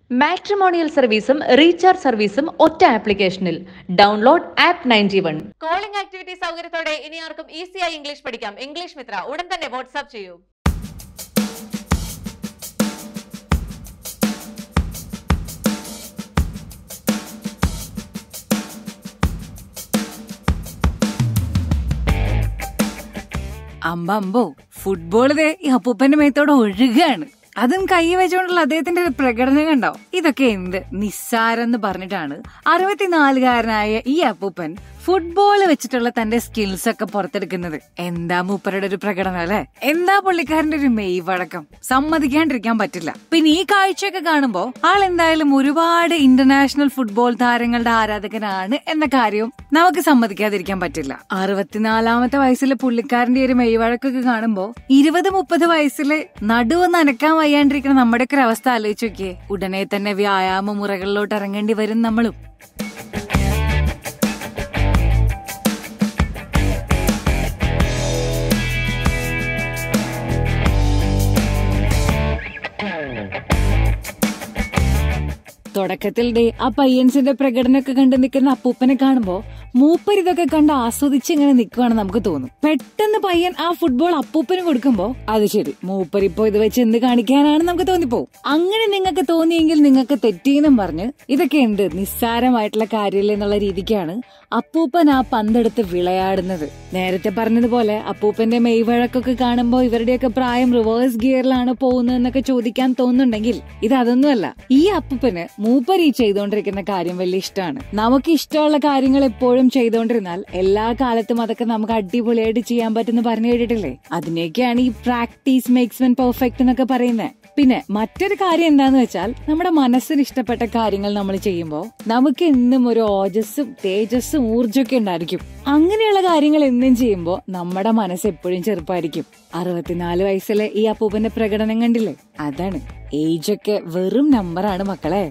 Matrimonial സർവീസും recharge സർവീസും ഒറ്റ ആപ്ലിക്കേഷനിൽ download app ninety one calling activity സൗകര്യത്തോടെ ഇനി ആർക്കും ഈസിയായി ഇംഗ്ലീഷ് പഠിക്കാം ഇംഗ്ലീഷ് മിത്ര ഉടൻ തന്നെ വാട്സ്ആപ്പ് ചെയ്യൂ അമ്പമ്പോ ഫുട്ബോൾ ദേ ഈ അപ്പൂപ്പന്റെ മേത്തോടെ ഒഴുകാണ് അതും കൈ വെച്ചുകൊണ്ടുള്ള അദ്ദേഹത്തിന്റെ ഒരു പ്രകടനം കണ്ടോ ഇതൊക്കെ എന്ത് നിസ്സാരം എന്ന് പറഞ്ഞിട്ടാണ് അറുപത്തിനാലുകാരനായ ഈ അപ്പൂപ്പൻ ഫുട്ബോൾ വെച്ചിട്ടുള്ള തന്റെ സ്കിൽസ് ഒക്കെ പുറത്തെടുക്കുന്നത് എന്താ മൂപ്പരുടെ ഒരു പ്രകടനം അല്ലെ എന്താ പുള്ളിക്കാരന്റെ ഒരു മെയ് വഴക്കം സമ്മതിക്കാണ്ടിരിക്കാൻ പറ്റില്ല പിന്നെ ഈ കാഴ്ചയൊക്കെ കാണുമ്പോ ആൾ എന്തായാലും ഒരുപാട് ഇന്റർനാഷണൽ ഫുട്ബോൾ താരങ്ങളുടെ ആരാധകനാണ് എന്ന കാര്യവും നമുക്ക് സമ്മതിക്കാതിരിക്കാൻ പറ്റില്ല അറുപത്തിനാലാമത്തെ വയസ്സിലെ പുള്ളിക്കാരന്റെ ഒരു മെയ് വഴക്കൊക്കെ കാണുമ്പോ ഇരുപത് മുപ്പത് വയസ്സില് നടുവ് നനക്കാൻ വയ്യാണ്ടിരിക്കുന്ന നമ്മുടെയൊക്കെ ഒരു അവസ്ഥ ആലോചിച്ച് നോക്കിയേ ഉടനെ തന്നെ വ്യായാമ മുറകളിലോട്ട് ഇറങ്ങേണ്ടി വരും നമ്മളും തുടക്കത്തിൽ ഡേ ആ പയ്യൻസിന്റെ പ്രകടനമൊക്കെ കണ്ട് നിൽക്കുന്ന അപ്പൂപ്പനെ കാണുമ്പോ മൂപ്പർ ഇതൊക്കെ കണ്ട് ആസ്വദിച്ച് ഇങ്ങനെ നിൽക്കുവാണ് നമുക്ക് തോന്നും പെട്ടെന്ന് പയ്യൻ ആ ഫുട്ബോൾ അപ്പൂപ്പന് കൊടുക്കുമ്പോ അത് ശരി മൂപ്പർ ഇപ്പോ ഇത് വെച്ച് എന്ത് കാണിക്കാനാണ് നമുക്ക് തോന്നിപ്പോവും അങ്ങനെ നിങ്ങൾക്ക് തോന്നിയെങ്കിൽ നിങ്ങൾക്ക് തെറ്റീന്നും പറഞ്ഞ് ഇതൊക്കെ ഉണ്ട് നിസ്സാരമായിട്ടുള്ള കാര്യമില്ല എന്നുള്ള രീതിക്കാണ് അപ്പൂപ്പൻ ആ പന്തെടുത്ത് വിളയാടുന്നത് നേരത്തെ പറഞ്ഞതുപോലെ അപ്പൂപ്പന്റെ മെയ് വഴക്കൊക്കെ കാണുമ്പോൾ ഇവരുടെയൊക്കെ പ്രായം റിവേഴ്സ് ഗിയറിലാണ് പോകുന്നതെന്നൊക്കെ ചോദിക്കാൻ തോന്നുന്നുണ്ടെങ്കിൽ ഇത് അതൊന്നുമല്ല ഈ അപ്പൂപ്പന് മൂപ്പർ ഈ ചെയ്തുകൊണ്ടിരിക്കുന്ന കാര്യം വലിയ ഇഷ്ടമാണ് നമുക്ക് ഇഷ്ടമുള്ള കാര്യങ്ങൾ എപ്പോഴും ചെയ്തുകൊണ്ടിരുന്നാൽ എല്ലാ കാലത്തും അതൊക്കെ നമുക്ക് അടിപൊളിയായിട്ട് ചെയ്യാൻ പറ്റുന്ന പറഞ്ഞു കേട്ടിട്ടില്ലേ അതിനെയൊക്കെയാണ് ഈ പ്രാക്ടീസ് മേക്സ് മെൻ പെർഫെക്റ്റ് എന്നൊക്കെ പറയുന്നത് പിന്നെ മറ്റൊരു കാര്യം എന്താന്ന് വെച്ചാൽ നമ്മുടെ മനസ്സിന് ഇഷ്ടപ്പെട്ട കാര്യങ്ങൾ നമ്മൾ ചെയ്യുമ്പോൾ നമുക്ക് എന്നും ഒരു ഓജസ്സും തേജസ്സും ഊർജ്ജമൊക്കെ ഉണ്ടായിരിക്കും അങ്ങനെയുള്ള കാര്യങ്ങൾ എന്നും ചെയ്യുമ്പോൾ നമ്മുടെ മനസ്സ് എപ്പോഴും ചെറുപ്പമായിരിക്കും അറുപത്തിനാല് വയസ്സിലെ ഈ അപ്പൂപ്പന്റെ പ്രകടനം കണ്ടില്ലേ അതാണ് ഏജ് ഒക്കെ വെറും നമ്പറാണ് മക്കളെ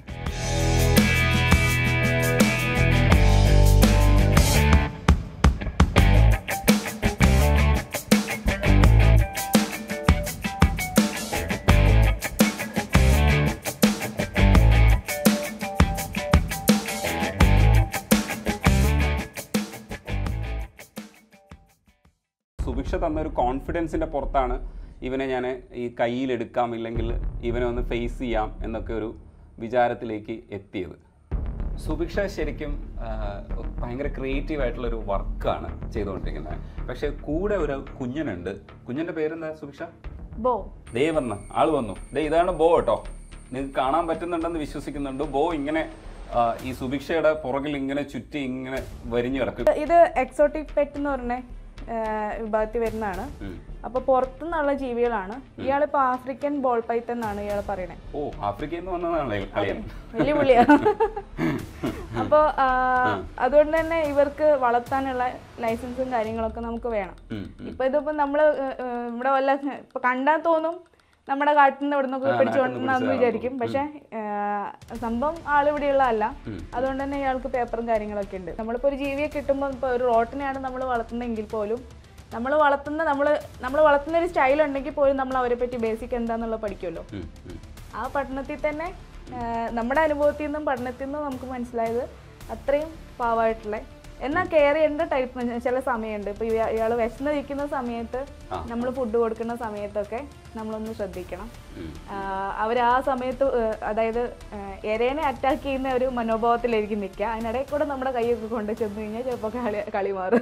സുഭിക്ഷ തന്ന ഒരു കോൺഫിഡൻസിൻ്റെ പുറത്താണ് ഇവനെ ഞാൻ ഈ കയ്യിലെടുക്കാം ഇല്ലെങ്കിൽ ഇവനെ ഒന്ന് ഫേസ് ചെയ്യാം എന്നൊക്കെ ഒരു വിചാരത്തിലേക്ക് എത്തിയത് സുഭിക്ഷ ശരിക്കും ആ, ഭയങ്കര ക്രിയേറ്റീവ് ആയിട്ടുള്ള ഒരു വർക്കാണ് ചെയ്തുകൊണ്ടിരിക്കുന്നത് പക്ഷേ കൂടെ ഒരു കുഞ്ഞനുണ്ട് കുഞ്ഞൻ്റെ പേരെന്താ സുഭിക്ഷ ബോ ദേ വന്ന് ആള് വന്നു ദേ ഇതാണ് ബോ കേട്ടോ നിങ്ങൾക്ക് കാണാൻ പറ്റുന്നുണ്ടെന്ന് വിശ്വസിക്കുന്നുണ്ട് ബോ ഇങ്ങനെ ആ, ഈ സുഭിക്ഷയുടെ പുറകിൽ ഇങ്ങനെ ചുറ്റി ഇങ്ങനെ വരിഞ്ഞു കിടക്കും ഇത് എക്സോട്ടിക് പെറ്റ് എന്ന് പറഞ്ഞ വിഭാഗത്തിൽ വരുന്നതാണ് ഉം. അപ്പൊ പുറത്തുനിന്നുള്ള ജീവികളാണ് ഇയാളിപ്പോ ആഫ്രിക്കൻ ബോൾ പൈത്ത് എന്നാണ് ഇയാൾ പറയണേ ഓ ആഫ്രിക്കയിൽ നിന്ന് വന്നതാണ് കളിയൻ വലിയ പുള്ളിയാ അപ്പൊ ആ, അതുകൊണ്ട് തന്നെ ഇവർക്ക് വളർത്താനുള്ള ലൈസൻസും കാര്യങ്ങളൊക്കെ നമുക്ക് വേണം ഉം, ഇപ്പൊ ഇതിപ്പോ നമ്മള് ഏഹ്, ഏഹ്, ഇവിടെ വല്ല ഇപ്പൊ കണ്ടാൽ തോന്നും നമ്മുടെ കാട്ടിൽ നിന്ന് ഇവിടെ നിന്നൊക്കെ പിടിച്ചു കൊണ്ടുവന്നാന്ന് വിചാരിക്കും പക്ഷെ സംഭവം ആളിവിടെയുള്ള അല്ല അതുകൊണ്ട് തന്നെ ഇയാൾക്ക് പേപ്പറും കാര്യങ്ങളൊക്കെ ഉണ്ട് നമ്മളിപ്പോ ഒരു ജീവിയെ കിട്ടുമ്പോൾ ഇപ്പൊ ഒരു റോട്ടിനെയാണ് നമ്മൾ വളർത്തുന്നതെങ്കിൽ പോലും നമ്മൾ വളർത്തുന്ന നമ്മൾ നമ്മൾ വളർത്തുന്ന ഒരു സ്റ്റൈൽ ഉണ്ടെങ്കിൽ പോലും നമ്മൾ അവരെ പറ്റി ബേസിക് എന്താന്നുള്ളത് പഠിക്കുമല്ലോ ഉം, ഉം. ആ പഠനത്തിൽ തന്നെ ആ, നമ്മുടെ അനുഭവത്തിൽ നിന്നും പഠനത്തിൽ നിന്നും നമുക്ക് മനസ്സിലായത് അത്രയും പാവമായിട്ടുള്ള എന്നാൽ കെയർ ചെയ്യേണ്ട ടൈപ്പ് ചില സമയമുണ്ട് ഇപ്പൊ ഇയാൾ വിശന്നിരിക്കുന്ന സമയത്ത് നമ്മൾ ഫുഡ് കൊടുക്കുന്ന സമയത്തൊക്കെ നമ്മളൊന്ന് ശ്രദ്ധിക്കണം അവർ ആ സമയത്ത് ആ, അതായത് ആ, എരേനെ അറ്റാക്ക് ചെയ്യുന്ന ഒരു മനോഭാവത്തിലായിരിക്കും നിൽക്കുക അതിനിടയിൽ കൂടെ നമ്മുടെ കൈയൊക്കെ കൊണ്ട് ചെന്ന് കഴിഞ്ഞാൽ ചിലപ്പോൾ കളി കളി മാറും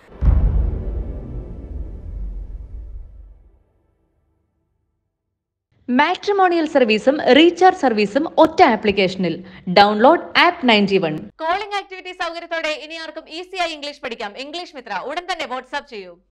മാട്രിമോണിയൽ സർവീസും റീചാർജ് സർവീസും ഒറ്റ ആപ്ലിക്കേഷനിൽ download app ninety one calling activity സൗകര്യത്തോടെ ഇനി ആർക്കും ഈസിയായി ഇംഗ്ലീഷ് പഠിക്കാം ഇംഗ്ലീഷ് മിത്ര ഉടൻ തന്നെ വാട്സ്ആപ്പ് ചെയ്യൂ